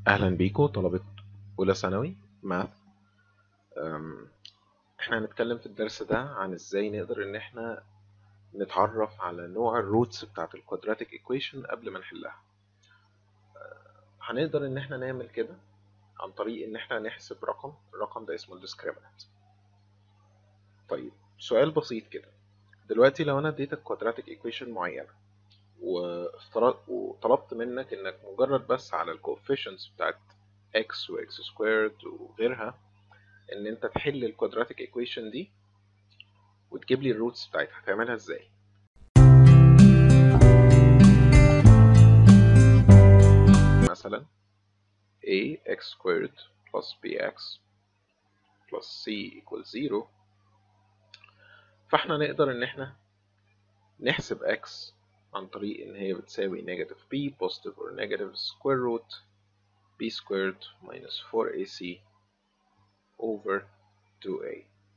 أهلا بيكم طلبة أولى ثانوي ماث احنا هنتكلم في الدرس ده عن ازاي نقدر ان احنا نتعرف على نوع الروتس بتاعت الكوادراتيك ايكويشن قبل ما نحلها هنقدر ان احنا نعمل كده عن طريق ان احنا نحسب رقم الرقم ده اسمه الديسكريمنت طيب سؤال بسيط كده دلوقتي لو انا اديتك كوادراتيك ايكويشن معينه وافترض وطلبت منك انك مجرد بس على الكوفيشنتس بتاعت x و x سكويرد وغيرها ان انت تحل الكوادراتيك ايكويشن دي وتجيب لي الروتس بتاعتها هتعملها ازاي مثلا a x squared plus bx plus c equals 0 فاحنا نقدر ان احنا نحسب x عن طريق ان هي بتساوي negative b positive or negative square root b squared minus 4ac over 2a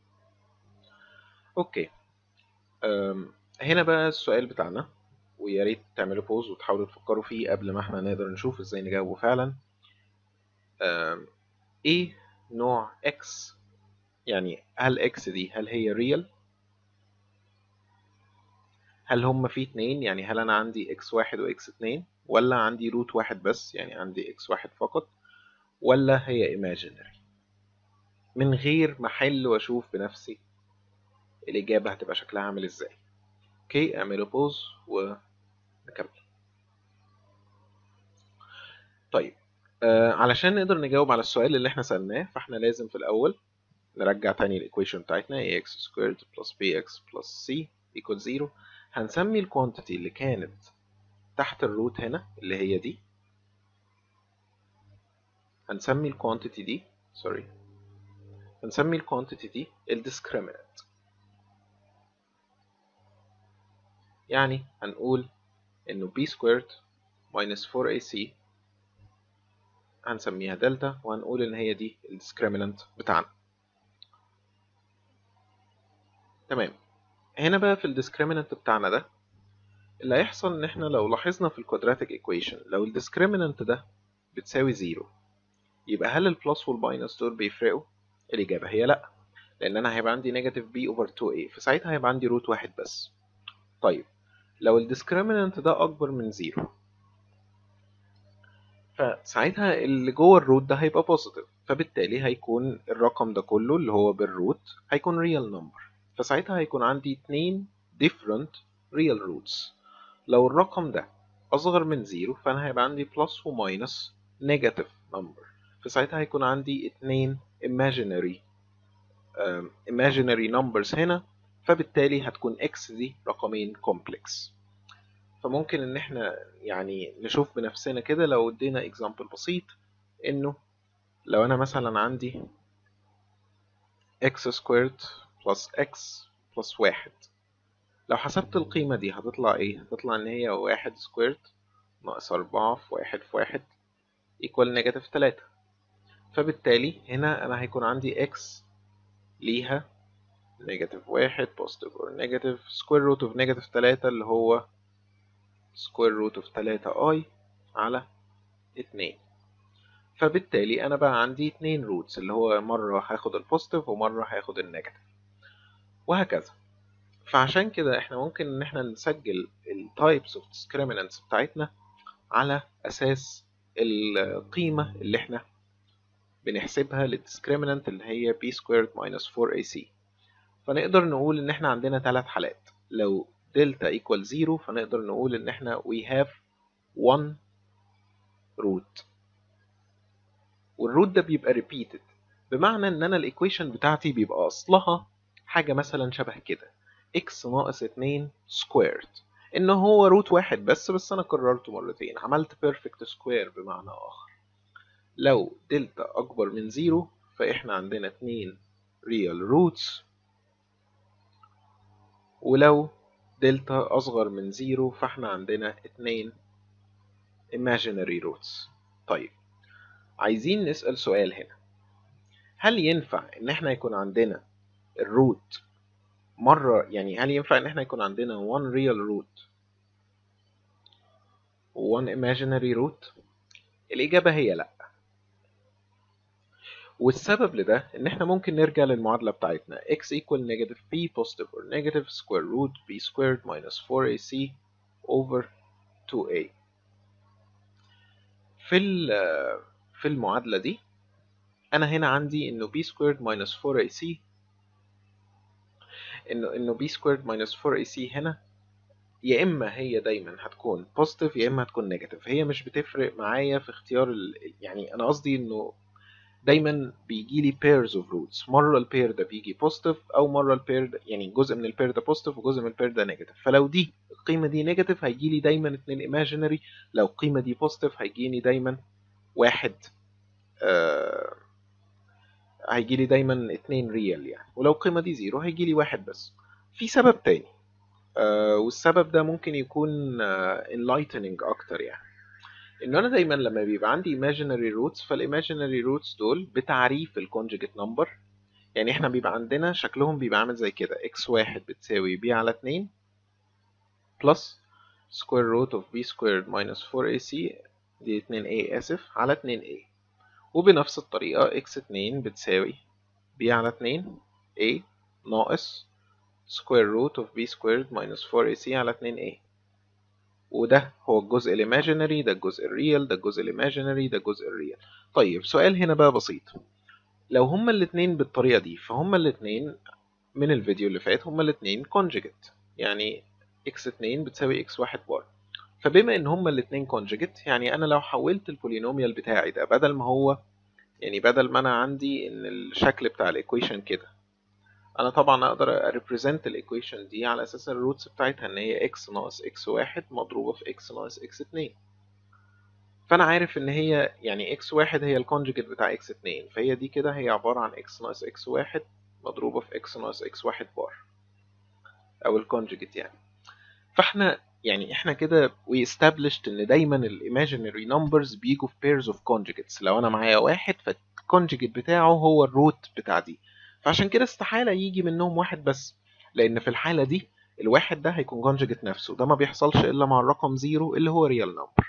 اوكي أم هنا بقى السؤال بتاعنا ويا ريت تعملوا بوز وتحاولوا تفكروا فيه قبل ما احنا نقدر نشوف ازاي نجاوبه فعلا أم ايه نوع x يعني هل x دي هل هي real هل هم في اتنين يعني هل انا عندي x واحد و x اتنين ولا عندي روت واحد بس يعني عندي x واحد فقط ولا هي imaginary من غير ما احل واشوف بنفسي الاجابه هتبقى شكلها عامل ازاي اوكي اعملوا بوز ونكمل طيب آه علشان نقدر نجاوب على السؤال اللي احنا سألناه فاحنا لازم في الاول نرجع تاني الايكويشن بتاعتنا ax squared plus bx plus c equals 0 هنسمي الكوانتيتي اللي كانت تحت الروت هنا اللي هي دي هنسمي الكوانتيتي دي سوري هنسمي الكوانتيتي دي الديسكريمنت يعني هنقول انه b squared minus 4ac هنسميها دلتا وهنقول ان هي دي الديسكريمنت بتاعنا تمام هنا بقى في الديسكريمنت بتاعنا ده اللي هيحصل ان احنا لو لاحظنا في الكوادراتيك ايكويشن لو الديسكريمنت ده بتساوي زيرو يبقى هل البلس والماينس دول بيفرقوا الاجابه هي لا لان انا هيبقى عندي نيجاتيف b اوفر 2a فساعتها هيبقى عندي روت واحد بس طيب لو الديسكريمنت ده اكبر من زيرو فساعتها اللي جوه الروت ده هيبقى بوزيتيف فبالتالي هيكون الرقم ده كله اللي هو بالروت هيكون ريال نمبر فساعتها هيكون عندي اتنين different real roots لو الرقم ده أصغر من زيرو فأنا هيبقى عندي plus وماينس negative number فساعتها هيكون عندي اتنين imaginary um, imaginary numbers هنا فبالتالي هتكون x دي رقمين complex فممكن ان احنا يعني نشوف بنفسنا كده لو ادينا example بسيط انه لو انا مثلا عندي x squared plus x plus واحد لو حسبت القيمة دي هتطلع ايه؟ هتطلع ان هي واحد سكويرد ناقص أربعة في واحد في واحد equal نيجاتيف تلاتة فبالتالي هنا أنا هيكون عندي x ليها نيجاتيف واحد positive or negative square root of نيجاتيف تلاتة اللي هو square root of تلاتة i على اتنين فبالتالي أنا بقى عندي اتنين روتس اللي هو مرة هاخد البوزيتيف ومرة هاخد النيجاتيف وهكذا فعشان كده احنا ممكن ان احنا نسجل ال types of discriminants بتاعتنا على اساس القيمة اللي احنا بنحسبها للديسكريمنانت اللي هي b squared minus 4ac فنقدر نقول ان احنا عندنا ثلاث حالات لو دلتا equal 0 فنقدر نقول ان احنا we have one root والروت ده بيبقى repeated بمعنى ان انا الايكويشن بتاعتي بيبقى اصلها حاجة مثلا شبه كده x ناقص 2 سكويرد ان هو روت واحد بس بس انا كررته مرتين عملت بيرفكت سكوير بمعنى اخر لو دلتا اكبر من زيرو فاحنا عندنا 2 ريال روتس ولو دلتا اصغر من زيرو فاحنا عندنا 2 imaginary roots طيب عايزين نسأل سؤال هنا هل ينفع ان احنا يكون عندنا الروت مرة يعني هل ينفع ان احنا يكون عندنا one real root و one imaginary root الإجابة هي لأ والسبب لده ان احنا ممكن نرجع للمعادلة بتاعتنا x equal negative b positive or negative square root b squared minus 4ac over 2a في في المعادلة دي انا هنا عندي انه b squared minus 4ac انه انه b squared minus 4ac هنا يا اما هي دايما هتكون positive يا اما هتكون negative هي مش بتفرق معايا في اختيار ال... يعني انا قصدي انه دايما بيجي لي pairs of roots مرة البير ده بيجي positive او مرة البير ده يعني جزء من البير ده positive وجزء من البير ده negative فلو دي القيمة دي negative هيجي لي دايما اتنين imaginary لو القيمة دي positive هيجيني دايما واحد آه هيجي لي دايما اتنين ريال يعني ولو القيمة دي زيرو هيجي لي واحد بس في سبب تاني آه والسبب ده ممكن يكون آه enlightening اكتر يعني انه انا دايما لما بيبقى عندي imaginary roots فالايماجينري roots دول بتعريف الكونجكت نمبر يعني احنا بيبقى عندنا شكلهم بيبقى عامل زي كده x واحد بتساوي b على 2 plus square root of b squared minus 4ac دي 2a اسف على 2a وبنفس الطريقة x2 بتساوي b على 2 a ناقص square root of b squared minus 4ac على 2a وده هو الجزء الايماجينري ده الجزء الريال ده الجزء الايماجينري ده الجزء الريال طيب سؤال هنا بقى بسيط لو هما الاتنين بالطريقة دي فهما الاتنين من الفيديو اللي فات هما الاتنين conjugate يعني x2 بتساوي x1 بار فبما ان هما الاتنين conjugate يعني انا لو حولت البولينوميال بتاعي ده بدل ما هو يعني بدل ما انا عندي ان الشكل بتاع الايكويشن كده انا طبعا اقدر اريبريزنت الايكويشن دي على اساس الروتس بتاعتها ان هي x ناقص x1 مضروبه في x ناقص x2 فانا عارف ان هي يعني x1 هي الكونجكت بتاع x2 فهي دي كده هي عباره عن x ناقص x1 مضروبه في x ناقص x1 بار او الكونجكت يعني فاحنا يعني احنا كده we established ان دايما الايماجينري نمبرز بيجوا في pairs of conjugates لو انا معايا واحد فالكونجكت بتاعه هو الروت بتاع دي فعشان كده استحالة يجي منهم واحد بس لأن في الحالة دي الواحد ده هيكون كونجكت نفسه ده ما بيحصلش إلا مع الرقم زيرو اللي هو ريال نمبر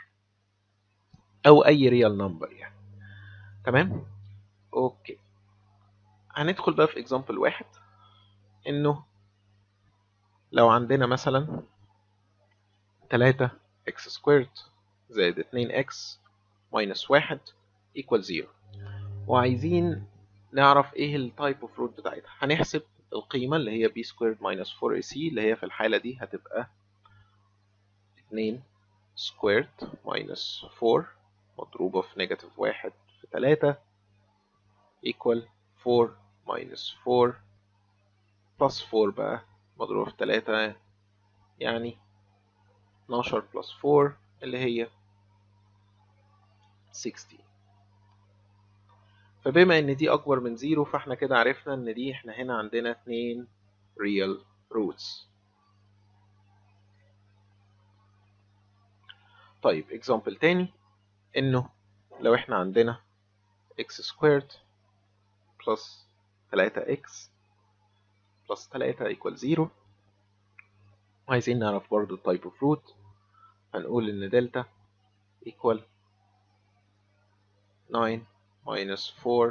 أو أي ريال نمبر يعني تمام؟ أوكي هندخل بقى في اكزامبل واحد إنه لو عندنا مثلا تلاتة اكس سكويرد زائد اتنين اكس ماينس واحد equal زيرو وعايزين نعرف ايه التايب اوف روت بتاعتها هنحسب القيمة اللي هي b squared minus 4ac اللي هي في الحالة دي هتبقى 2 squared minus 4 مضروبة في نيجاتيف واحد في تلاتة equal 4 minus 4 plus 4 بقى مضروبة في تلاتة يعني 12 plus 4 اللي هي 60 فبما ان دي اكبر من زيرو فاحنا كده عرفنا ان دي احنا هنا عندنا اتنين real roots طيب example تاني انه لو احنا عندنا x squared plus 3x plus 3 equal 0 وعايزين نعرف برضو التايب اوف روت هنقول ان دلتا equal 9 minus 4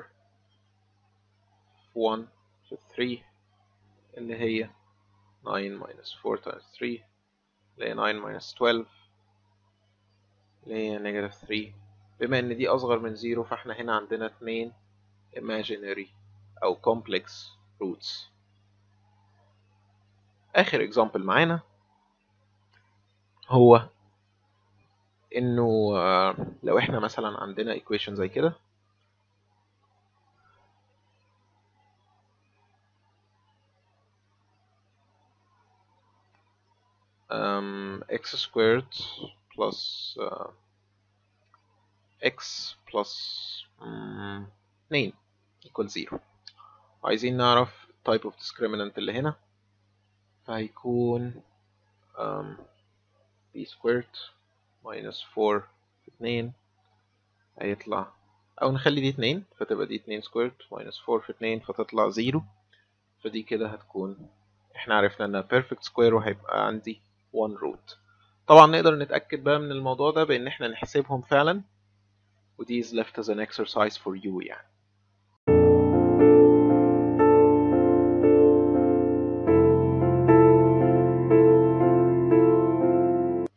1 في 3 اللي هي 9 minus 4 times 3 اللي هي 9 minus 12 اللي هي negative 3 بما ان دي اصغر من 0 فاحنا هنا عندنا اتنين imaginary او complex roots اخر example معانا هو انه لو احنا مثلا عندنا equation زي كده um, x squared plus uh, x plus um, 2 equal 0 عايزين نعرف type of discriminant اللي هنا فهيكون um, b squared minus 4 في 2 هيطلع أو نخلي دي 2 فتبقى دي 2 squared minus 4 في 2 فتطلع 0 فدي كده هتكون احنا عرفنا انها perfect square وهيبقى عندي one root طبعا نقدر نتأكد بقى من الموضوع ده بإن احنا نحسبهم فعلا ودي is left as an exercise for you يعني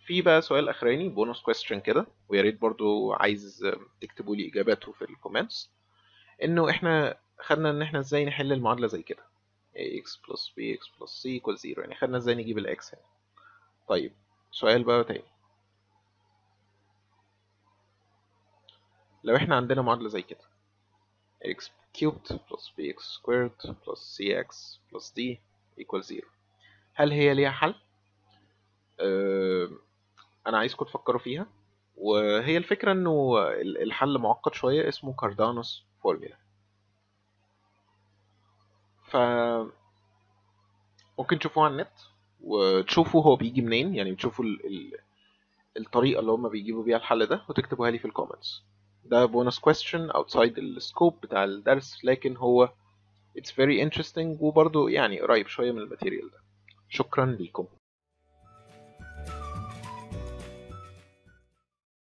في بقى سؤال اخراني بونus question كده ويا ريت برضو عايز تكتبوا لي اجاباته في الكومنتس انه احنا خدنا ان احنا ازاي نحل المعادله زي كده ax plus bx plus c equals 0 يعني خدنا ازاي نجيب الاكس هنا طيب سؤال بقى تاني لو احنا عندنا معادله زي كده x cubed plus bx squared plus cx plus d equals 0 هل هي ليها حل؟ أه انا عايزكم تفكروا فيها وهي الفكره انه الحل معقد شويه اسمه كاردانوس فورمولا ف ممكن تشوفوه على النت وتشوفوا هو بيجي منين يعني تشوفوا ال... ال... الطريقه اللي هم بيجيبوا بيها الحل ده وتكتبوها لي في الكومنتس ده بونس question outside السكوب بتاع الدرس لكن هو it's very interesting وبرضه يعني قريب شويه من الماتيريال ده شكرا ليكم